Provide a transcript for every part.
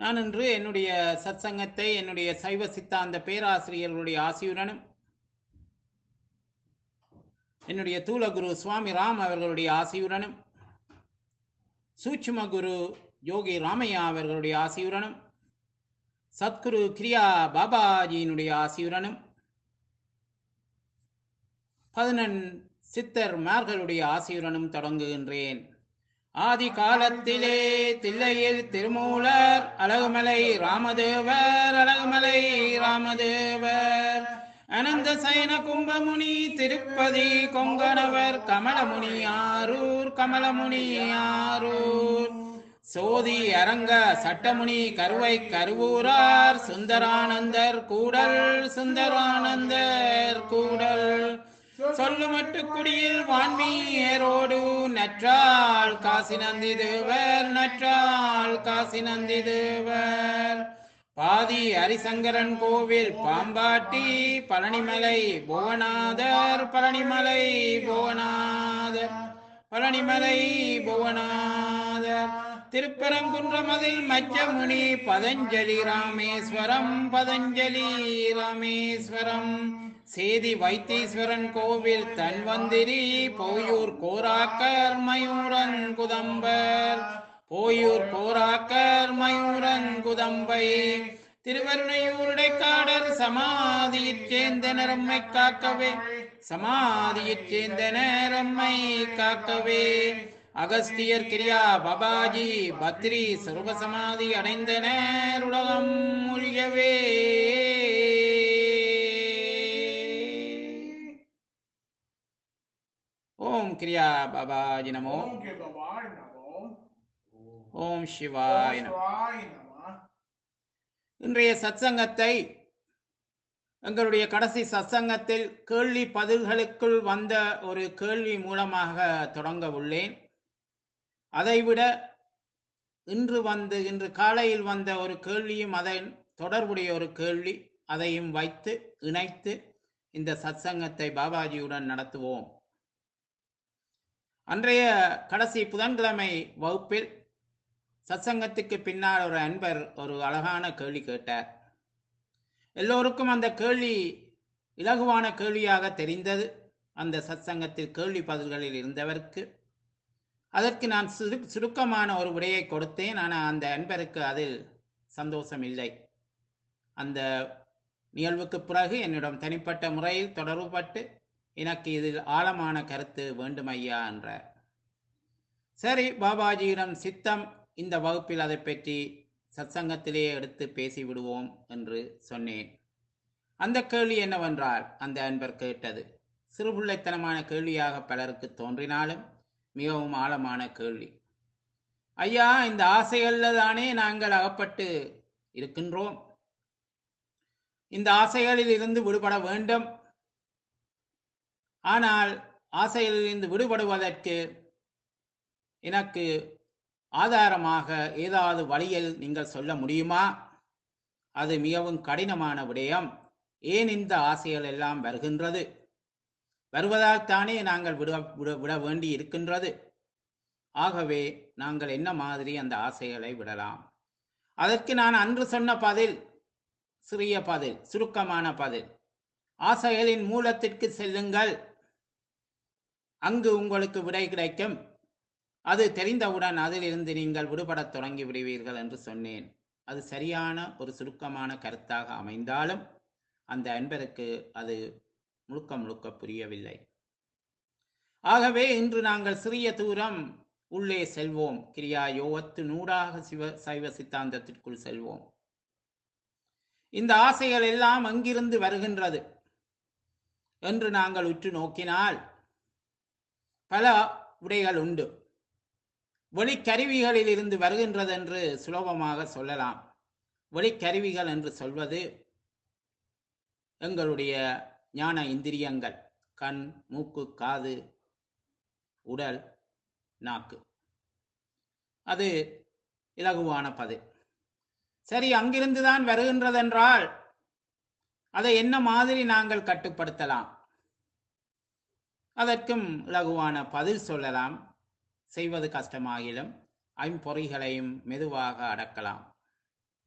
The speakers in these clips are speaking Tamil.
நான் இன்று என்னுடைய சத்சங்கத்தை என்னுடைய சைவ சித்தாந்த பேராசிரியர்களுடைய ஆசியுடனும் என்னுடைய தூலகுரு சுவாமி ராம் அவர்களுடைய ஆசியுடனும் சூட்சும குரு யோகி ராமையா அவர்களுடைய ஆசியுடனும் சத்குரு கிரியா பாபாஜியினுடைய ஆசியுடனும் பதினெண் சித்தர் மார்களுடைய ஆசியுடனும் தொடங்குகின்றேன் ஆதி காலத்திலே தில்லையில் திருமூலர் அழகுமலை ராமதேவர் அழகுமலை ராமதேவர் அனந்த சயன கும்பமுனி திருப்பதி கொங்கணவர் கமலமுனி ஆரூர் கமலமுனி ஆரூர் சோதி அரங்க சட்டமுனி கருவை கருவூரார் சுந்தரானந்தர் கூடல் சுந்தரானந்தர் கூடல் சொல்லுமட்டு குடியில் வான்மீரோடு நற்றாள் காசி நந்தி தேவர் நற்றாள் காசி நந்தி தேவர் பாதி ஹரிசங்கரன் கோவில் பாம்பாட்டி பழனிமலை புவனாதர் பழனிமலை புவனாதர் பழனிமலை புவனாதர் திருப்பரங்குன்றமதில் மச்சமுனி பதஞ்சலி ராமேஸ்வரம் பதஞ்சலி ராமேஸ்வரம் சேதி வைத்தீஸ்வரன் கோவில் தன்வந்திரி போயூர் கோராக்கர் மயூரன் குதம்பர் போயூர் கோராக்கர் மயூரன் குதம்பை திருவருணையூருடைக்காடர் சமாதியிற் சேர்ந்த நரம்மை காக்கவே சமாதியிற் சேர்ந்த நேரம்மை காக்கவே அகஸ்தியர் கிரியா பபாஜி பத்ரி சர்வசமாதி அடைந்தனர் உலகம் மொழியவே ஓம் கிரியா பாபாஜி நமோ ஓம் கிருபவாய் நமோ ஓம் சிவாய நமோ சிவாய் நம இன்றைய சத்சங்கத்தை எங்களுடைய கடைசி சத்சங்கத்தில் கேள்வி பதில்களுக்குள் வந்த ஒரு கேள்வி மூலமாக தொடங்க உள்ளேன் அதைவிட இன்று வந்து இன்று காலையில் வந்த ஒரு கேள்வியும் அதன் தொடர்புடைய ஒரு கேள்வி அதையும் வைத்து இணைத்து இந்த சத்சங்கத்தை பாபாஜியுடன் நடத்துவோம் அன்றைய கடைசி புதன்கிழமை வகுப்பில் சத்சங்கத்துக்கு பின்னால் ஒரு அன்பர் ஒரு அழகான கேள்வி கேட்டார் எல்லோருக்கும் அந்த கேள்வி இலகுவான கேள்வியாக தெரிந்தது அந்த சத்சங்கத்தில் கேள்வி பதில்களில் இருந்தவருக்கு அதற்கு நான் சுரு சுருக்கமான ஒரு விடையை கொடுத்தேன் ஆனால் அந்த அன்பருக்கு அதில் சந்தோஷம் இல்லை அந்த நிகழ்வுக்கு பிறகு என்னிடம் தனிப்பட்ட முறையில் தொடர்புபட்டு எனக்கு இதில் ஆழமான கருத்து வேண்டும் ஐயா என்றார் சரி பாபாஜியிடம் சித்தம் இந்த வகுப்பில் அதை பற்றி சத்சங்கத்திலே எடுத்து பேசி விடுவோம் என்று சொன்னேன் அந்த கேள்வி என்னவென்றால் அந்த அன்பர் கேட்டது சிறுபிள்ளைத்தனமான கேள்வியாக பலருக்கு தோன்றினாலும் மிகவும் ஆழமான கேள்வி ஐயா இந்த ஆசைகள்ல தானே நாங்கள் அகப்பட்டு இருக்கின்றோம் இந்த ஆசைகளில் இருந்து விடுபட வேண்டும் ஆனால் ஆசைகளிலிருந்து விடுபடுவதற்கு எனக்கு ஆதாரமாக ஏதாவது வழியில் நீங்கள் சொல்ல முடியுமா அது மிகவும் கடினமான விடயம் ஏன் இந்த ஆசைகள் எல்லாம் வருகின்றது வருவதால் தானே நாங்கள் விட விட விட வேண்டி இருக்கின்றது ஆகவே நாங்கள் என்ன மாதிரி அந்த ஆசைகளை விடலாம் அதற்கு நான் அன்று சொன்ன பதில் சிறிய பதில் சுருக்கமான பதில் ஆசைகளின் மூலத்திற்கு செல்லுங்கள் அங்கு உங்களுக்கு விடை கிடைக்கும் அது தெரிந்தவுடன் அதிலிருந்து நீங்கள் விடுபடத் தொடங்கி விடுவீர்கள் என்று சொன்னேன் அது சரியான ஒரு சுருக்கமான கருத்தாக அமைந்தாலும் அந்த அன்பருக்கு அது முழுக்க முழுக்க புரியவில்லை ஆகவே இன்று நாங்கள் சிறிய தூரம் உள்ளே செல்வோம் கிரியா யோகத்து நூடாக சிவ சைவ சித்தாந்தத்திற்குள் செல்வோம் இந்த ஆசைகள் எல்லாம் அங்கிருந்து வருகின்றது என்று நாங்கள் உற்று நோக்கினால் பல விடைகள் உண்டு வெளிக்கருவிகளில் இருந்து வருகின்றது என்று சுலபமாக சொல்லலாம் வெளிக்கருவிகள் என்று சொல்வது எங்களுடைய ஞான இந்திரியங்கள் கண் மூக்கு காது உடல் நாக்கு அது இலகுவான பதில் சரி அங்கிருந்து தான் வருகின்றதென்றால் அதை என்ன மாதிரி நாங்கள் கட்டுப்படுத்தலாம் அதற்கும் இலகுவான பதில் சொல்லலாம் செய்வது கஷ்டமாகிலும் ஐம்பொறிகளையும் மெதுவாக அடக்கலாம்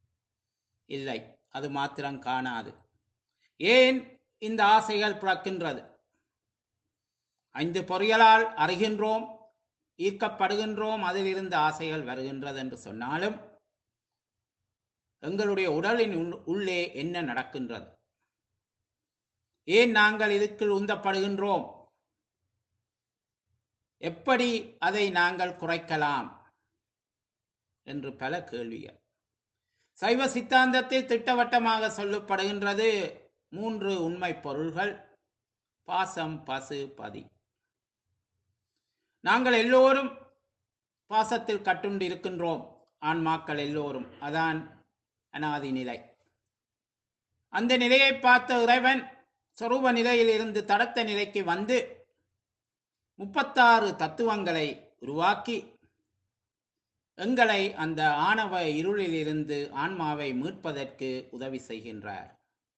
இல்லை அது மாத்திரம் காணாது ஏன் இந்த ஆசைகள் பிறக்கின்றது ஐந்து பொறியலால் அறிகின்றோம் ஈர்க்கப்படுகின்றோம் அதிலிருந்து ஆசைகள் வருகின்றது என்று சொன்னாலும் எங்களுடைய உடலின் உள்- உள்ளே என்ன நடக்கின்றது ஏன் நாங்கள் இதுக்குள் உந்தப்படுகின்றோம் எப்படி அதை நாங்கள் குறைக்கலாம் என்று பல கேள்விகள் சைவ சித்தாந்தத்தில் திட்டவட்டமாக சொல்லப்படுகின்றது மூன்று உண்மை பொருள்கள் பாசம் பசு பதி நாங்கள் எல்லோரும் பாசத்தில் கட்டுண்டு இருக்கின்றோம் ஆன்மாக்கள் எல்லோரும் அதான் அனாதி நிலை அந்த நிலையை பார்த்த இறைவன் சொரூப நிலையில் இருந்து தடத்த நிலைக்கு வந்து முப்பத்தாறு தத்துவங்களை உருவாக்கி எங்களை அந்த ஆணவ இருளில் இருந்து ஆன்மாவை மீட்பதற்கு உதவி செய்கின்றார்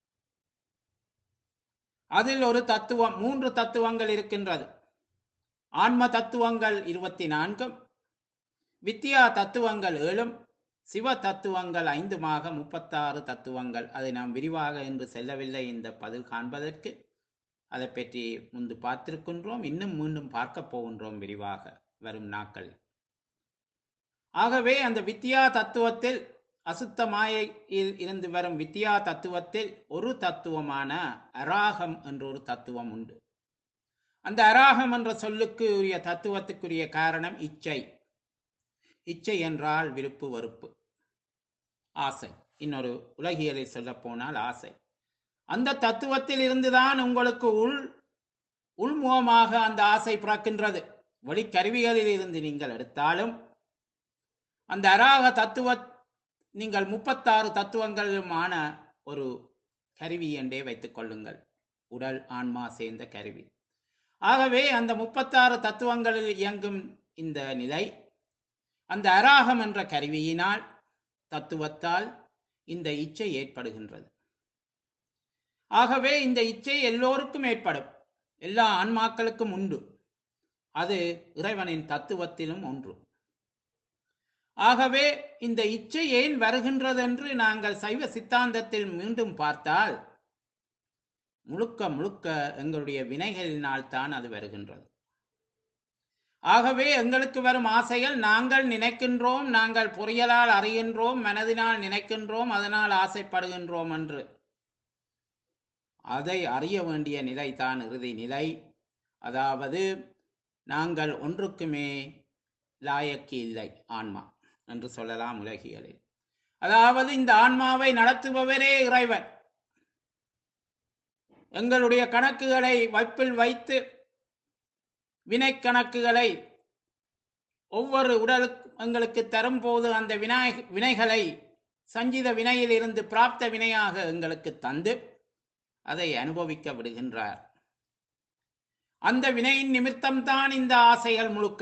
அதில் ஒரு தத்துவம் மூன்று தத்துவங்கள் இருக்கின்றது ஆன்ம தத்துவங்கள் இருபத்தி நான்கும் வித்யா தத்துவங்கள் ஏழும் சிவ தத்துவங்கள் ஐந்துமாக முப்பத்தாறு தத்துவங்கள் அதை நாம் விரிவாக என்று செல்லவில்லை இந்த பதில் காண்பதற்கு அதை பற்றி முன்பு பார்த்திருக்கின்றோம் இன்னும் மீண்டும் பார்க்க போகின்றோம் விரிவாக வரும் நாட்களில் ஆகவே அந்த வித்யா தத்துவத்தில் அசுத்த மாயையில் இருந்து வரும் வித்யா தத்துவத்தில் ஒரு தத்துவமான அராகம் என்ற ஒரு தத்துவம் உண்டு அந்த அராகம் என்ற சொல்லுக்கு உரிய தத்துவத்துக்குரிய காரணம் இச்சை இச்சை என்றால் விருப்பு வெறுப்பு ஆசை இன்னொரு உலகியலில் சொல்ல போனால் ஆசை அந்த தத்துவத்தில் இருந்துதான் உங்களுக்கு உள் உள்முகமாக அந்த ஆசை பிறக்கின்றது வெளிக்கருவிகளில் இருந்து நீங்கள் எடுத்தாலும் அந்த அராக தத்துவ நீங்கள் முப்பத்தாறு தத்துவங்களுமான ஒரு கருவி என்றே வைத்துக் கொள்ளுங்கள் உடல் ஆன்மா சேர்ந்த கருவி ஆகவே அந்த முப்பத்தாறு தத்துவங்களில் இயங்கும் இந்த நிலை அந்த அராகம் என்ற கருவியினால் தத்துவத்தால் இந்த இச்சை ஏற்படுகின்றது ஆகவே இந்த இச்சை எல்லோருக்கும் ஏற்படும் எல்லா ஆன்மாக்களுக்கும் உண்டு அது இறைவனின் தத்துவத்திலும் ஒன்று ஆகவே இந்த இச்சை ஏன் வருகின்றது என்று நாங்கள் சைவ சித்தாந்தத்தில் மீண்டும் பார்த்தால் முழுக்க முழுக்க எங்களுடைய வினைகளினால் தான் அது வருகின்றது ஆகவே எங்களுக்கு வரும் ஆசைகள் நாங்கள் நினைக்கின்றோம் நாங்கள் பொறியலால் அறிகின்றோம் மனதினால் நினைக்கின்றோம் அதனால் ஆசைப்படுகின்றோம் என்று அதை அறிய வேண்டிய நிலை தான் இறுதி நிலை அதாவது நாங்கள் ஒன்றுக்குமே லாயக்கு இல்லை ஆன்மா என்று சொல்லலாம் உலகியலில் அதாவது இந்த ஆன்மாவை நடத்துபவரே இறைவன் எங்களுடைய கணக்குகளை வைப்பில் வைத்து வினை கணக்குகளை ஒவ்வொரு உடலுக்கு எங்களுக்கு தரும்போது அந்த வினாய் வினைகளை சஞ்சித வினையில் இருந்து பிராப்த வினையாக எங்களுக்கு தந்து அதை அனுபவிக்க விடுகின்றார் அந்த வினையின் நிமித்தம்தான் இந்த ஆசைகள் முழுக்க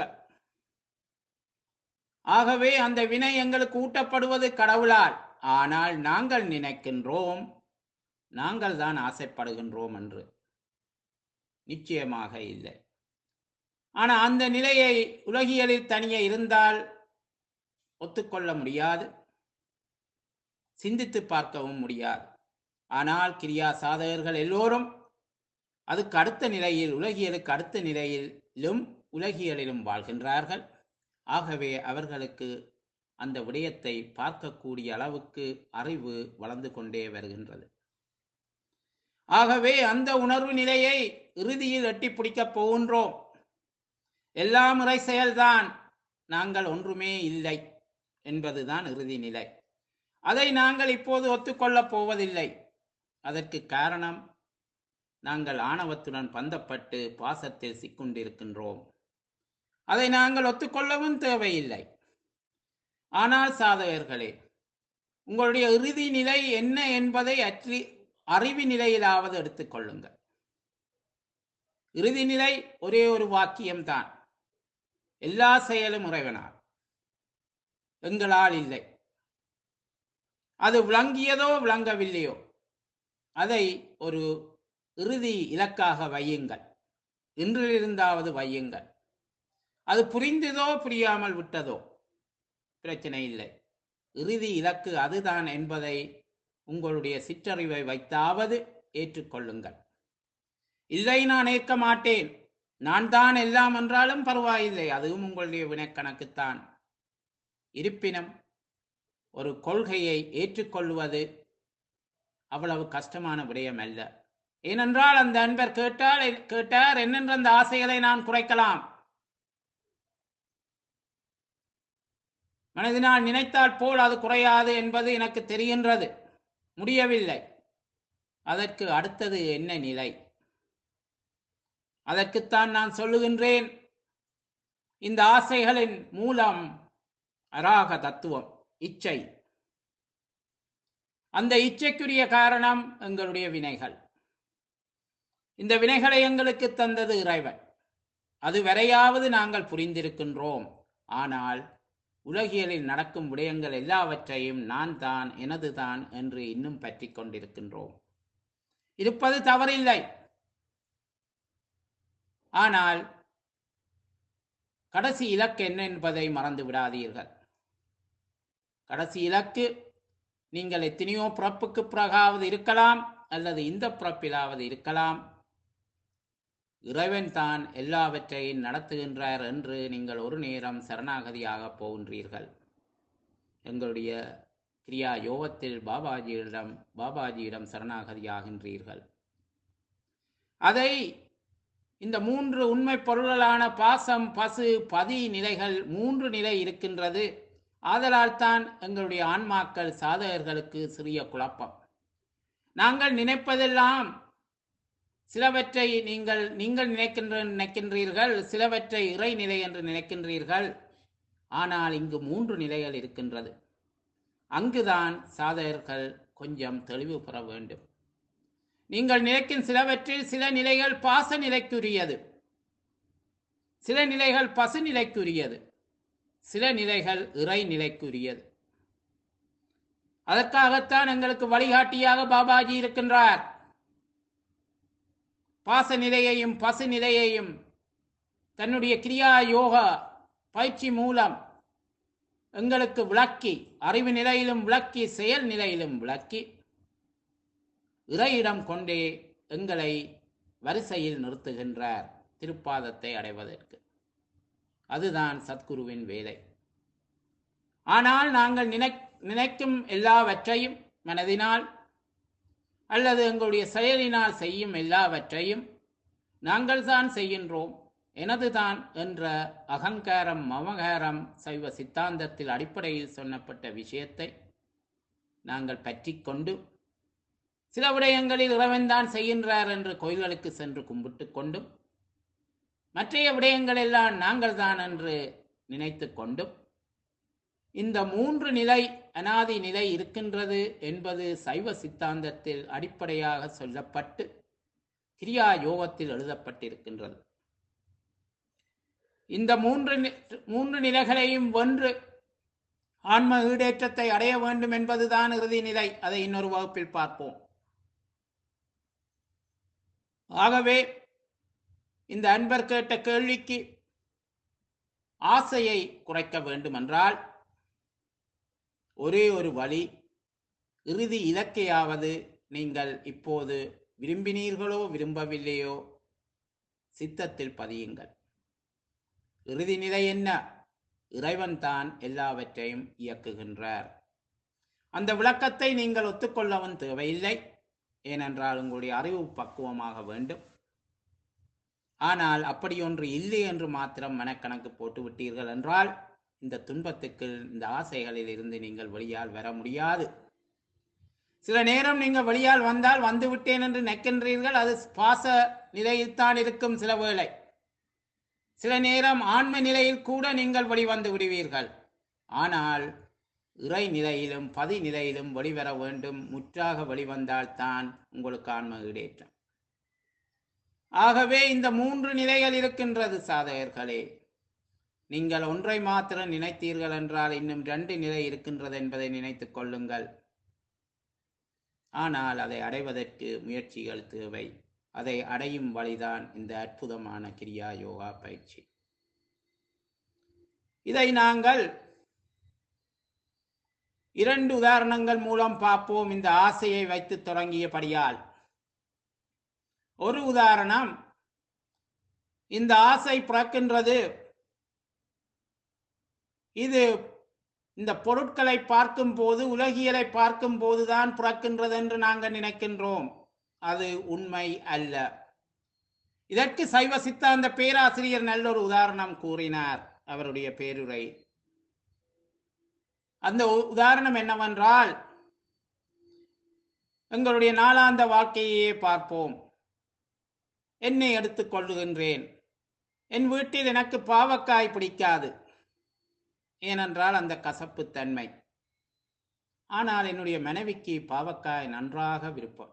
ஆகவே அந்த வினை எங்களுக்கு ஊட்டப்படுவது கடவுளால் ஆனால் நாங்கள் நினைக்கின்றோம் நாங்கள் தான் ஆசைப்படுகின்றோம் என்று நிச்சயமாக இல்லை ஆனா அந்த நிலையை உலகியலில் தனியே இருந்தால் ஒத்துக்கொள்ள முடியாது சிந்தித்து பார்க்கவும் முடியாது ஆனால் கிரியா சாதகர்கள் எல்லோரும் அதுக்கு அடுத்த நிலையில் உலகியலுக்கு அடுத்த நிலையிலும் உலகியலிலும் வாழ்கின்றார்கள் ஆகவே அவர்களுக்கு அந்த விடயத்தை பார்க்கக்கூடிய அளவுக்கு அறிவு வளர்ந்து கொண்டே வருகின்றது ஆகவே அந்த உணர்வு நிலையை இறுதியில் எட்டி பிடிக்கப் போகின்றோம் எல்லாம் இறை செயல்தான் நாங்கள் ஒன்றுமே இல்லை என்பதுதான் இறுதி நிலை அதை நாங்கள் இப்போது ஒத்துக்கொள்ளப் போவதில்லை அதற்கு காரணம் நாங்கள் ஆணவத்துடன் பந்தப்பட்டு பாசத்தில் சிக்குண்டிருக்கின்றோம் அதை நாங்கள் ஒத்துக்கொள்ளவும் தேவையில்லை ஆனால் சாதகர்களே உங்களுடைய இறுதி நிலை என்ன என்பதை அற்றி அறிவு நிலையிலாவது எடுத்துக்கொள்ளுங்கள் இறுதி நிலை ஒரே ஒரு வாக்கியம்தான் எல்லா செயலும் இறைவனால் எங்களால் இல்லை அது விளங்கியதோ விளங்கவில்லையோ அதை ஒரு இறுதி இலக்காக வையுங்கள் இன்றிலிருந்தாவது வையுங்கள் அது புரிந்ததோ புரியாமல் விட்டதோ பிரச்சனை இல்லை இறுதி இலக்கு அதுதான் என்பதை உங்களுடைய சிற்றறிவை வைத்தாவது ஏற்றுக்கொள்ளுங்கள் இல்லை நான் ஏற்க மாட்டேன் நான் தான் எல்லாம் என்றாலும் பரவாயில்லை அதுவும் உங்களுடைய வினைக்கணக்குத்தான் இருப்பினும் ஒரு கொள்கையை ஏற்றுக்கொள்வது அவ்வளவு கஷ்டமான விடயம் அல்ல ஏனென்றால் அந்த அன்பர் கேட்டால் கேட்டார் என்னென்ற அந்த ஆசைகளை நான் குறைக்கலாம் மனதினால் நினைத்தால் போல் அது குறையாது என்பது எனக்கு தெரிகின்றது முடியவில்லை அதற்கு அடுத்தது என்ன நிலை அதற்குத்தான் நான் சொல்லுகின்றேன் இந்த ஆசைகளின் மூலம் அராக தத்துவம் இச்சை அந்த இச்சைக்குரிய காரணம் எங்களுடைய வினைகள் இந்த வினைகளை எங்களுக்கு தந்தது இறைவன் அது வரையாவது நாங்கள் புரிந்திருக்கின்றோம் ஆனால் உலகியலில் நடக்கும் விடயங்கள் எல்லாவற்றையும் நான் தான் எனது தான் என்று இன்னும் பற்றி கொண்டிருக்கின்றோம் இருப்பது தவறில்லை ஆனால் கடைசி இலக்கு என்ன என்பதை மறந்து விடாதீர்கள் கடைசி இலக்கு நீங்கள் எத்தனையோ பிறப்புக்கு பிறகாவது இருக்கலாம் அல்லது இந்த பிறப்பிலாவது இருக்கலாம் இறைவன் தான் எல்லாவற்றையும் நடத்துகின்றார் என்று நீங்கள் ஒரு நேரம் சரணாகதியாக போகின்றீர்கள் எங்களுடைய கிரியா யோகத்தில் பாபாஜியிடம் பாபாஜியிடம் சரணாகதியாகின்றீர்கள் அதை இந்த மூன்று உண்மை பொருள்களான பாசம் பசு பதி நிலைகள் மூன்று நிலை இருக்கின்றது ஆதலால் தான் எங்களுடைய ஆன்மாக்கள் சாதகர்களுக்கு சிறிய குழப்பம் நாங்கள் நினைப்பதெல்லாம் சிலவற்றை நீங்கள் நீங்கள் நினைக்கின்ற நினைக்கின்றீர்கள் சிலவற்றை இறை நிலை என்று நினைக்கின்றீர்கள் ஆனால் இங்கு மூன்று நிலைகள் இருக்கின்றது அங்குதான் சாதகர்கள் கொஞ்சம் தெளிவு பெற வேண்டும் நீங்கள் நினைக்கும் சிலவற்றில் சில நிலைகள் பாச நிலைக்குரியது சில நிலைகள் பசு நிலைக்குரியது சில நிலைகள் இறை நிலைக்குரியது அதற்காகத்தான் எங்களுக்கு வழிகாட்டியாக பாபாஜி இருக்கின்றார் பாச நிலையையும் பசு நிலையையும் தன்னுடைய கிரியா யோகா பயிற்சி மூலம் எங்களுக்கு விளக்கி அறிவு நிலையிலும் விளக்கி செயல் நிலையிலும் விளக்கி இறையிடம் கொண்டே எங்களை வரிசையில் நிறுத்துகின்றார் திருப்பாதத்தை அடைவதற்கு அதுதான் சத்குருவின் வேலை ஆனால் நாங்கள் நினை நினைக்கும் எல்லாவற்றையும் மனதினால் அல்லது எங்களுடைய செயலினால் செய்யும் எல்லாவற்றையும் நாங்கள் தான் செய்கின்றோம் எனதுதான் என்ற அகங்காரம் மமகாரம் சைவ சித்தாந்தத்தில் அடிப்படையில் சொன்னப்பட்ட விஷயத்தை நாங்கள் பற்றி கொண்டு சில விடயங்களில் இறைவன்தான் செய்கின்றார் என்று கோயில்களுக்கு சென்று கும்பிட்டு கொண்டும் மற்றைய விடயங்கள் எல்லாம் நாங்கள் தான் என்று நினைத்து கொண்டும் இந்த மூன்று நிலை அனாதி நிலை இருக்கின்றது என்பது சைவ சித்தாந்தத்தில் அடிப்படையாக சொல்லப்பட்டு கிரியா யோகத்தில் எழுதப்பட்டிருக்கின்றது இந்த மூன்று நி- மூன்று நிலைகளையும் வென்று ஆன்ம ஈடேற்றத்தை அடைய வேண்டும் என்பதுதான் இறுதி நிலை அதை இன்னொரு வகுப்பில் பார்ப்போம் ஆகவே இந்த அன்பர் கேட்ட கேள்விக்கு ஆசையை குறைக்க வேண்டுமென்றால் ஒரே ஒரு வழி இறுதி இலக்கையாவது நீங்கள் இப்போது விரும்பினீர்களோ விரும்பவில்லையோ சித்தத்தில் பதியுங்கள் இறுதி நிலை என்ன இறைவன் தான் எல்லாவற்றையும் இயக்குகின்றார் அந்த விளக்கத்தை நீங்கள் ஒத்துக்கொள்ளவும் தேவையில்லை ஏனென்றால் உங்களுடைய அறிவு பக்குவமாக வேண்டும் ஆனால் அப்படி ஒன்று இல்லை என்று மாத்திரம் மனக்கணக்கு போட்டு விட்டீர்கள் என்றால் இந்த துன்பத்துக்கு இந்த ஆசைகளில் இருந்து நீங்கள் வெளியால் வர முடியாது சில நேரம் நீங்கள் வெளியால் வந்தால் வந்து விட்டேன் என்று நினைக்கின்றீர்கள் அது பாச நிலையில்தான் இருக்கும் சில வேளை சில நேரம் ஆன்ம நிலையில் கூட நீங்கள் வெளிவந்து விடுவீர்கள் ஆனால் இறை நிலையிலும் பதி நிலையிலும் வெளிவர வேண்டும் முற்றாக வெளிவந்தால்தான் உங்களுக்கு ஆன்ம ஈடேற்றம் ஆகவே இந்த மூன்று நிலைகள் இருக்கின்றது சாதகர்களே நீங்கள் ஒன்றை மாத்திரம் நினைத்தீர்கள் என்றால் இன்னும் ரெண்டு நிலை இருக்கின்றது என்பதை நினைத்துக் கொள்ளுங்கள் ஆனால் அதை அடைவதற்கு முயற்சிகள் தேவை அதை அடையும் வழிதான் இந்த அற்புதமான கிரியா யோகா பயிற்சி இதை நாங்கள் இரண்டு உதாரணங்கள் மூலம் பார்ப்போம் இந்த ஆசையை வைத்து தொடங்கியபடியால் ஒரு உதாரணம் இந்த ஆசை பிறக்கின்றது இது இந்த பொருட்களை பார்க்கும் போது உலகியலை பார்க்கும் போதுதான் பிறக்கின்றது என்று நாங்கள் நினைக்கின்றோம் அது உண்மை அல்ல இதற்கு சைவ சித்தாந்த பேராசிரியர் நல்ல ஒரு உதாரணம் கூறினார் அவருடைய பேருரை அந்த உ- உதாரணம் என்னவென்றால் எங்களுடைய நாளாந்த வாழ்க்கையே பார்ப்போம் என்னை எடுத்துக் கொள்ளுகின்றேன் என் வீட்டில் எனக்கு பாவக்காய் பிடிக்காது ஏனென்றால் அந்த கசப்பு தன்மை ஆனால் என்னுடைய மனைவிக்கு பாவக்காய் நன்றாக விருப்பம்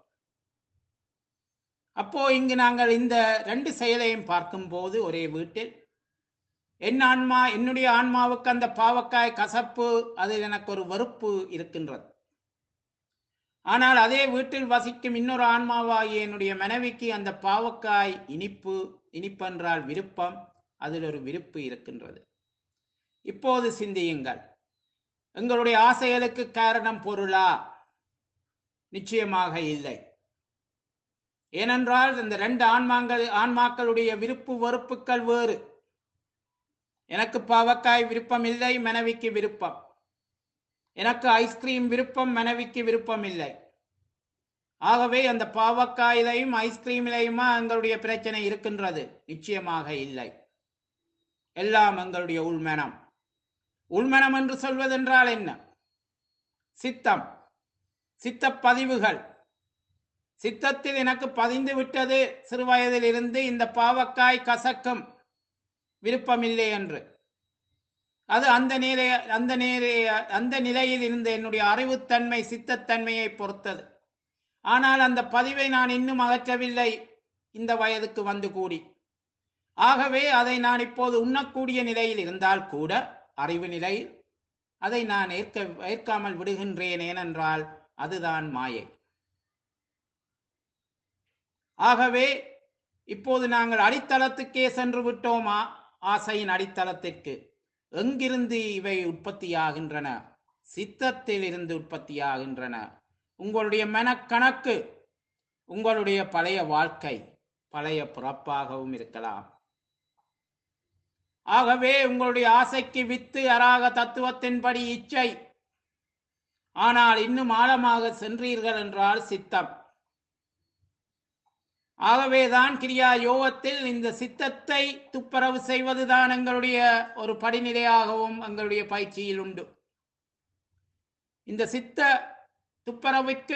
அப்போ இங்கு நாங்கள் இந்த ரெண்டு செயலையும் பார்க்கும்போது ஒரே வீட்டில் என் ஆன்மா என்னுடைய ஆன்மாவுக்கு அந்த பாவக்காய் கசப்பு அதில் எனக்கு ஒரு வெறுப்பு இருக்கின்றது ஆனால் அதே வீட்டில் வசிக்கும் இன்னொரு ஆன்மாவாகிய என்னுடைய மனைவிக்கு அந்த பாவக்காய் இனிப்பு இனிப்பென்றால் விருப்பம் அதில் ஒரு விருப்பு இருக்கின்றது இப்போது சிந்தியுங்கள் எங்களுடைய ஆசைகளுக்கு காரணம் பொருளா நிச்சயமாக இல்லை ஏனென்றால் இந்த ரெண்டு ஆன்மாங்கள் ஆன்மாக்களுடைய விருப்பு வெறுப்புகள் வேறு எனக்கு பாவக்காய் விருப்பம் இல்லை மனைவிக்கு விருப்பம் எனக்கு ஐஸ்கிரீம் விருப்பம் மனைவிக்கு விருப்பம் இல்லை ஆகவே அந்த பாவக்காயிலையும் ஐஸ்கிரீமிலையுமா எங்களுடைய பிரச்சனை இருக்கின்றது நிச்சயமாக இல்லை எல்லாம் எங்களுடைய உள்மனம் உள்மனம் என்று சொல்வதென்றால் என்ன சித்தம் சித்த பதிவுகள் சித்தத்தில் எனக்கு பதிந்து விட்டது சிறுவயதில் இருந்து இந்த பாவக்காய் கசக்கும் விருப்பமில்லை என்று அது அந்த நிலை அந்த நிலை அந்த நிலையில் இருந்த என்னுடைய அறிவுத்தன்மை சித்தத்தன்மையை பொறுத்தது ஆனால் அந்த பதிவை நான் இன்னும் அகற்றவில்லை இந்த வயதுக்கு வந்து கூடி ஆகவே அதை நான் இப்போது உண்ணக்கூடிய நிலையில் இருந்தால் கூட அறிவு நிலையில் அதை நான் ஏற்க ஏற்காமல் விடுகின்றேன் ஏனென்றால் அதுதான் மாயை ஆகவே இப்போது நாங்கள் அடித்தளத்துக்கே சென்று விட்டோமா ஆசையின் அடித்தளத்திற்கு எங்கிருந்து இவை உற்பத்தியாகின்றன சித்தத்தில் இருந்து உற்பத்தியாகின்றன உங்களுடைய மனக்கணக்கு உங்களுடைய பழைய வாழ்க்கை பழைய பிறப்பாகவும் இருக்கலாம் ஆகவே உங்களுடைய ஆசைக்கு வித்து அராக தத்துவத்தின்படி இச்சை ஆனால் இன்னும் ஆழமாக சென்றீர்கள் என்றால் சித்தம் ஆகவேதான் கிரியா யோகத்தில் இந்த சித்தத்தை துப்புரவு செய்வதுதான் எங்களுடைய ஒரு படிநிலையாகவும் எங்களுடைய பயிற்சியில் உண்டு இந்த சித்த துப்புரவுக்கு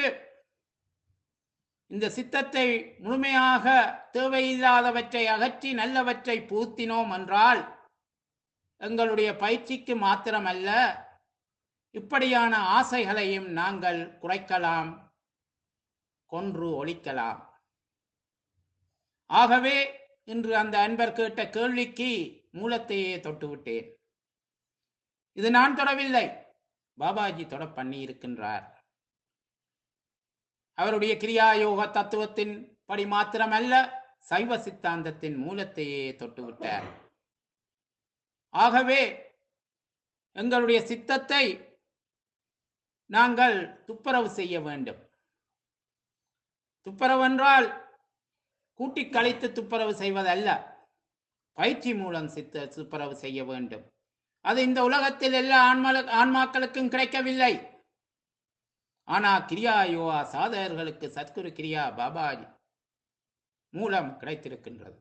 இந்த சித்தத்தை முழுமையாக தேவையில்லாதவற்றை அகற்றி நல்லவற்றை பூத்தினோம் என்றால் எங்களுடைய பயிற்சிக்கு மாத்திரமல்ல இப்படியான ஆசைகளையும் நாங்கள் குறைக்கலாம் கொன்று ஒழிக்கலாம் ஆகவே இன்று அந்த அன்பர் கேட்ட கேள்விக்கு மூலத்தையே தொட்டு விட்டேன் இது நான் தொடவில்லை பாபாஜி தொட பண்ணி இருக்கின்றார் அவருடைய கிரியா யோக தத்துவத்தின் படி மாத்திரமல்ல சைவ சித்தாந்தத்தின் மூலத்தையே தொட்டுவிட்டார் ஆகவே எங்களுடைய சித்தத்தை நாங்கள் துப்புரவு செய்ய வேண்டும் துப்புரவு என்றால் கூட்டி கழித்து துப்புரவு செய்வதல்ல பயிற்சி மூலம் சித்த துப்புரவு செய்ய வேண்டும் அது இந்த உலகத்தில் எல்லா ஆன்மா ஆன்மாக்களுக்கும் கிடைக்கவில்லை ஆனா கிரியா யோகா சாதகர்களுக்கு சத்குரு கிரியா பாபாஜி மூலம் கிடைத்திருக்கின்றது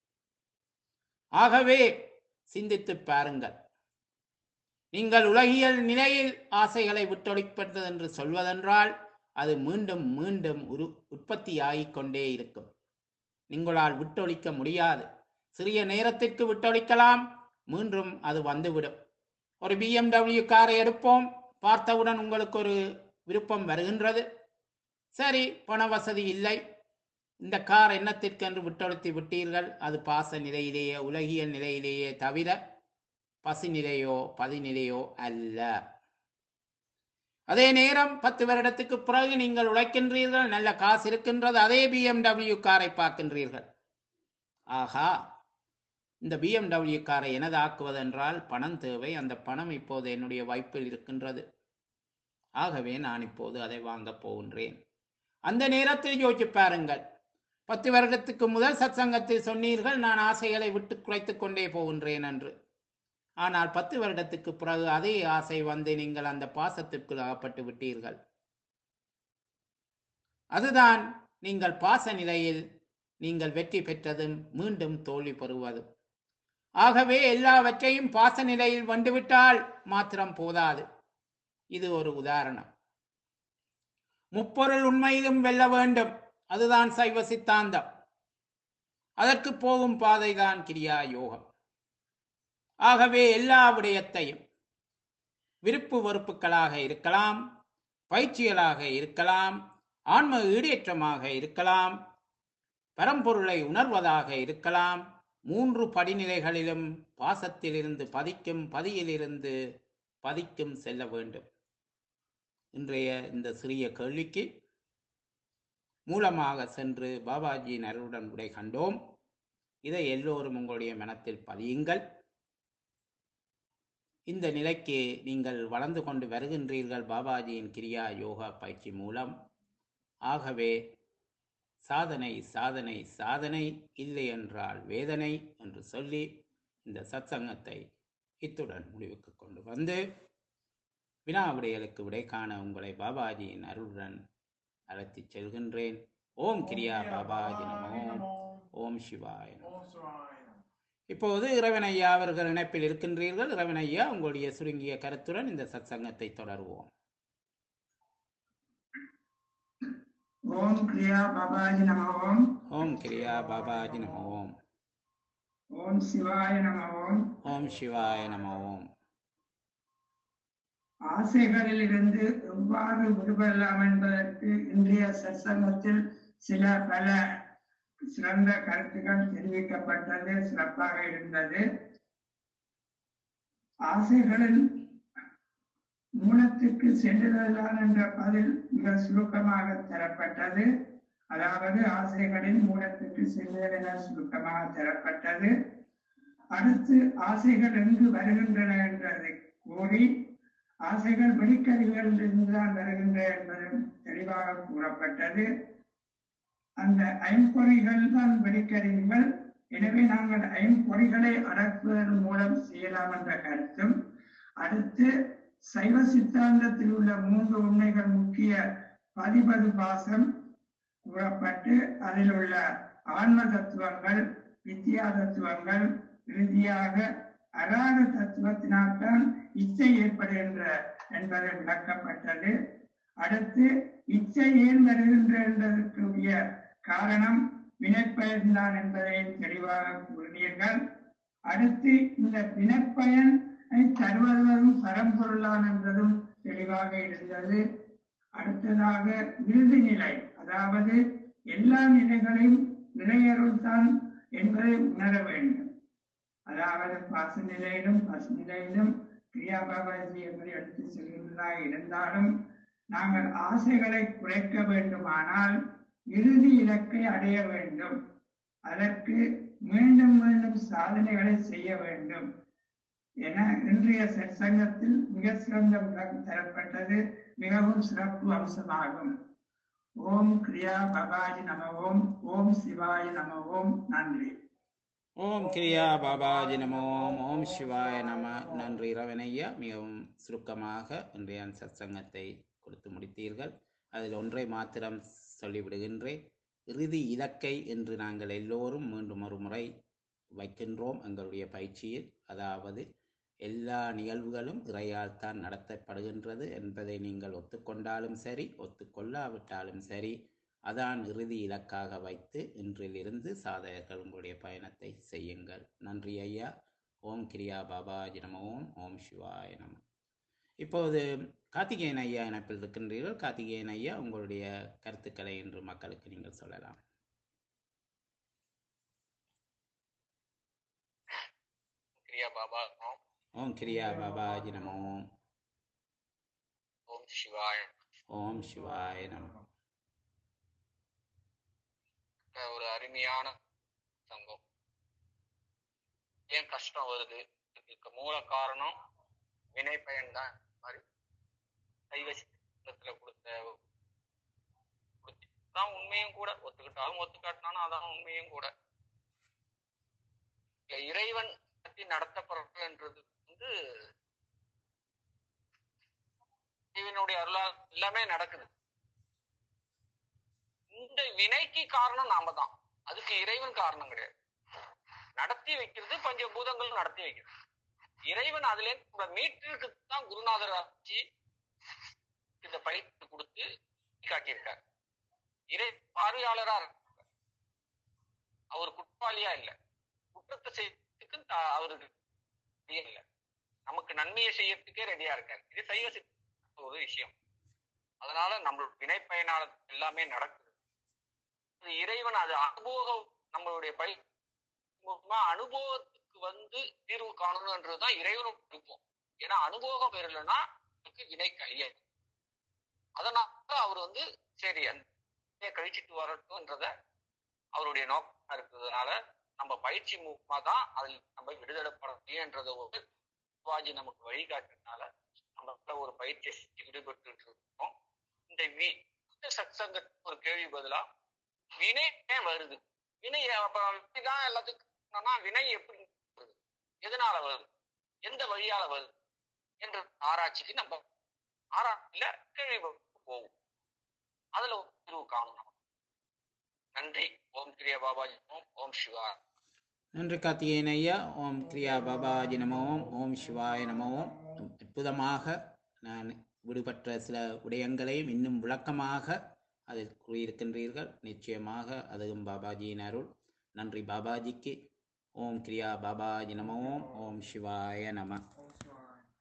ஆகவே சிந்தித்து பாருங்கள் நீங்கள் உலகியல் நிலையில் ஆசைகளை விட்டொழிப்பது என்று சொல்வதென்றால் அது மீண்டும் மீண்டும் உரு உற்பத்தியாகிக் கொண்டே இருக்கும் நீங்களால் விட்டொழிக்க முடியாது சிறிய நேரத்திற்கு விட்டொழிக்கலாம் மீண்டும் அது வந்துவிடும் ஒரு பிஎம்டபிள்யூ காரை எடுப்போம் பார்த்தவுடன் உங்களுக்கு ஒரு விருப்பம் வருகின்றது சரி பண வசதி இல்லை இந்த கார் என்னத்திற்கென்று விட்டொழித்து விட்டீர்கள் அது பாச நிலையிலேயே உலகியல் நிலையிலேயே தவிர பசு நிலையோ பதிநிலையோ அல்ல அதே நேரம் பத்து வருடத்துக்கு பிறகு நீங்கள் உழைக்கின்றீர்கள் நல்ல காசு இருக்கின்றது அதே பிஎம்டபிள்யூ காரை பார்க்கின்றீர்கள் ஆஹா இந்த பிஎம்டபிள்யூ காரை எனது ஆக்குவதென்றால் பணம் தேவை அந்த பணம் இப்போது என்னுடைய வைப்பில் இருக்கின்றது ஆகவே நான் இப்போது அதை வாங்கப் போகின்றேன் அந்த நேரத்தில் யோசிச்சு பாருங்கள் பத்து வருடத்துக்கு முதல் சத்சங்கத்தில் சொன்னீர்கள் நான் ஆசைகளை விட்டு குறைத்துக் கொண்டே போகின்றேன் என்று ஆனால் பத்து வருடத்துக்கு பிறகு அதே ஆசை வந்து நீங்கள் அந்த பாசத்திற்குள் அகப்பட்டு விட்டீர்கள் அதுதான் நீங்கள் பாச நிலையில் நீங்கள் வெற்றி பெற்றதும் மீண்டும் தோல்வி பெறுவதும் ஆகவே எல்லாவற்றையும் பாச நிலையில் வந்துவிட்டால் மாத்திரம் போதாது இது ஒரு உதாரணம் முப்பொருள் உண்மையிலும் வெல்ல வேண்டும் அதுதான் சைவ சித்தாந்தம் அதற்கு போகும் பாதைதான் கிரியா யோகம் ஆகவே எல்லா விடயத்தையும் விருப்பு வெறுப்புகளாக இருக்கலாம் பயிற்சிகளாக இருக்கலாம் ஆன்ம ஈடேற்றமாக இருக்கலாம் பரம்பொருளை உணர்வதாக இருக்கலாம் மூன்று படிநிலைகளிலும் பாசத்திலிருந்து பதிக்கும் பதியிலிருந்து பதிக்கும் செல்ல வேண்டும் இன்றைய இந்த சிறிய கேள்விக்கு மூலமாக சென்று பாபாஜியின் அருளுடன் விடை கண்டோம் இதை எல்லோரும் உங்களுடைய மனத்தில் பதியுங்கள் இந்த நிலைக்கு நீங்கள் வளர்ந்து கொண்டு வருகின்றீர்கள் பாபாஜியின் கிரியா யோகா பயிற்சி மூலம் ஆகவே சாதனை சாதனை சாதனை இல்லை என்றால் வேதனை என்று சொல்லி இந்த சத்சங்கத்தை இத்துடன் முடிவுக்கு கொண்டு வந்து வினா விடைகளுக்கு விடை காண உங்களை பாபாஜியின் அருளுடன் அழைத்துச் செல்கின்றேன் ஓம் கிரியா பாபாஜி நமோ ஓம் சிவாய நமோ ஓம் சிவாய நமோ. இப்போது இறைவனையா அவர்கள் இணைப்பில் இருக்கின்றீர்கள் இறைவனையா உங்களுடைய சுருங்கிய கருத்துடன் இந்த சத்சங்கத்தை தொடருவோம் ஓம் கிரியா பாபாஜி நம ஓம் ஓம் கிரியா பாபாஜி நம ஓம் ஓம் சிவாய நம ஓம் ஓம் சிவாய நம ஓம் ஆசைகளில் இருந்து எவ்வாறு விடுபடலாம் என்பதற்கு இன்றைய சத்சங்கத்தில் சில பல சிறந்த கருத்துக்கள் தெரிவிக்கப்பட்டது சிறப்பாக இருந்தது ஆசைகளின் மூலத்துக்கு சென்றுதல்தான் என்ற பதில் மிக சுருக்கமாக தரப்பட்டது அதாவது ஆசைகளின் மூலத்துக்கு செல்லுதல் என சுருக்கமாக தரப்பட்டது அடுத்து ஆசைகள் எங்கு வருகின்றன என்றதை கூறி ஆசைகள் வெளிக்கருவிகளிலிருந்துதான் வருகின்றன என்பதும் தெளிவாக கூறப்பட்டது அந்த ஐம்பொறிகள் தான் வெளிக்கருவிகள் எனவே நாங்கள் ஐம்பொறிகளை அடக்குவதன் மூலம் செய்யலாம் என்ற கருத்தும் அடுத்து சைவ சித்தாந்தத்தில் உள்ள மூன்று உண்மைகள் முக்கிய பதிபது பாசம் கூறப்பட்டு அதில் உள்ள ஆன்ம தத்துவங்கள் வித்யா தத்துவங்கள் இறுதியாக அராக தத்துவத்தினால்தான் இச்சை ஏற்படுகின்ற என்பது விளக்கப்பட்டது அடுத்து இச்சை ஏன் வருகின்ற என்பதற்குரிய காரணம் வினைப்பயன்தான் என்பதை தெளிவாக கூறினீர்கள் அடுத்து இந்த வினைப்பயன் தருவதும் பரம்பொருளான் என்பதும் தெளிவாக இருந்தது அடுத்ததாக இறுதி நிலை அதாவது எல்லா நிலைகளையும் இறையருள் தான் என்பதை உணர வேண்டும் அதாவது பாச நிலையிலும் பசு நிலையிலும் கிரியாபாபாஜி என்பதை எடுத்து செல்கின்றதாக இருந்தாலும் நாங்கள் ஆசைகளை குறைக்க வேண்டுமானால் இறுதி இலக்கை அடைய வேண்டும் அதற்கு மீண்டும் மீண்டும் சாதனைகளை செய்ய வேண்டும் என இன்றைய சங்கத்தில் மிக சிறந்த விளக்கம் தரப்பட்டது மிகவும் சிறப்பு அம்சமாகும் ஓம் கிரியா பபாஜி நம ஓம் ஓம் சிவாய நம ஓம் நன்றி ஓம் கிரியா பாபாஜி நமோ ஓம் ஓம் சிவாய நம நன்றி இரவனையா மிகவும் சுருக்கமாக இன்றைய சத்சங்கத்தை கொடுத்து முடித்தீர்கள் அதில் ஒன்றை மாத்திரம் சொல்லிவிடுகின்றேன் இறுதி இலக்கை என்று நாங்கள் எல்லோரும் மீண்டும் ஒரு முறை வைக்கின்றோம் எங்களுடைய பயிற்சியில் அதாவது எல்லா நிகழ்வுகளும் இறையால் தான் நடத்தப்படுகின்றது என்பதை நீங்கள் ஒத்துக்கொண்டாலும் சரி ஒத்துக்கொள்ளாவிட்டாலும் சரி அதான் இறுதி இலக்காக வைத்து இன்றிலிருந்து சாதகர்கள் உங்களுடைய பயணத்தை செய்யுங்கள் நன்றி ஐயா ஓம் கிரியா பாபாஜி நம ஓம் ஓம் சிவாய நம இப்போது கார்த்திகேயன் ஐயா இணைப்பில் இருக்கின்றீர்கள் கார்த்திகேயன் ஐயா உங்களுடைய கருத்துக்களை இன்று மக்களுக்கு நீங்கள் சொல்லலாம் கிரியா பாபா ஓம் ஓம் கிரியா பாபாஜி நம ஓம் ஓம் சிவாய் ஓம் சிவாய நம அஹ் ஒரு அருமையான சங்கம் ஏன் கஷ்டம் வருது இதுக்கு மூல காரணம் வினை பயன் தான் மாதிரி சைவ உண்மையும் கூட ஒத்துக்கிட்டாலும் ஒத்துக்காட்டினாலும் அதான் உண்மையும் கூட இல்ல, இறைவன் பற்றி நடத்தப்படுறதுன்றது வந்து இவனுடைய அருளால் எல்லாமே நடக்குது இந்த வினைக்கு காரணம் நாம தான் அதுக்கு இறைவன் காரணம் கிடையாது நடத்தி வைக்கிறது பஞ்சபூதங்கள் நடத்தி வைக்கிறது இறைவன் அதுல இருந்து மீட்டருக்கு தான் குருநாதர் ஆட்சி இந்த பயிற்சி கொடுத்து காட்டியிருக்கார் இறை பார்வையாளரா இருக்கார் அவர் குற்றவாளியா இல்ல குற்றத்தை செய்யறதுக்கு த- அவருக்கு ரெடியா இல்ல நமக்கு நன்மையை செய்யறதுக்கே ரெடியா இருக்காரு இது சைவ சித்தாந்த ஒரு விஷயம் அதனால நம்மளோட வினை பயனாளர் எல்லாமே நடக்குது அது இறைவன் அது அனுபவம் நம்மளுடைய பை மூலமா அனுபவத்துக்கு வந்து தீர்வு காணணும்ன்றதுதான் இறைவனோட விருப்பம் ஏன்னா அனுபவம் பெறலைன்னா நமக்கு வினை கழியாது அதனால அவர் வந்து சரி அந்த வினையை கழிச்சிட்டு வரட்டும்ன்றத அவருடைய நோக்கமா இருக்கிறதுனால நம்ம பயிற்சி மூலமா தான் அதில் நம்ம விடுதலைப்பட முடியுன்றத ஒரு சிவாஜி நமக்கு வழிகாட்டுறதுனால நம்ம ஒரு பயிற்சியை செஞ்சு ஈடுபட்டு இருக்கோம் இந்த வி சத்சங்க ஒரு கேள்வி பதிலா வினை ஏன் வருது வினை அப்ப தான் எல்லாத்துக்கும் என்னன்னா, வினை எப்படி வருது எதனால வருது எந்த வழியால வருது என்ற ஆராய்ச்சிக்கு நம்ம ஆராய்ச்சியில கேள்வி போவோம் அதுல ஒரு தீர்வு காணும் நம்ம. நன்றி ஓம் கிரியா பாபாஜி ஓம் ஓம் சிவா நன்றி கார்த்திகேயன் ஐயா ஓம் கிரியா பாபாஜி நமோ ஓம் ஓம் சிவாய நமோ ஓம் அற்புதமாக நான் விடுபட்ட சில விடயங்களையும் இன்னும் விளக்கமாக அதில் கூறியிருக்கின்றீர்கள் நிச்சயமாக அதுவும் பாபாஜியின் அருள் நன்றி பாபாஜிக்கு ஓம் கிரியா பாபாஜி நமோ ஓம் ஓம் சிவாய நம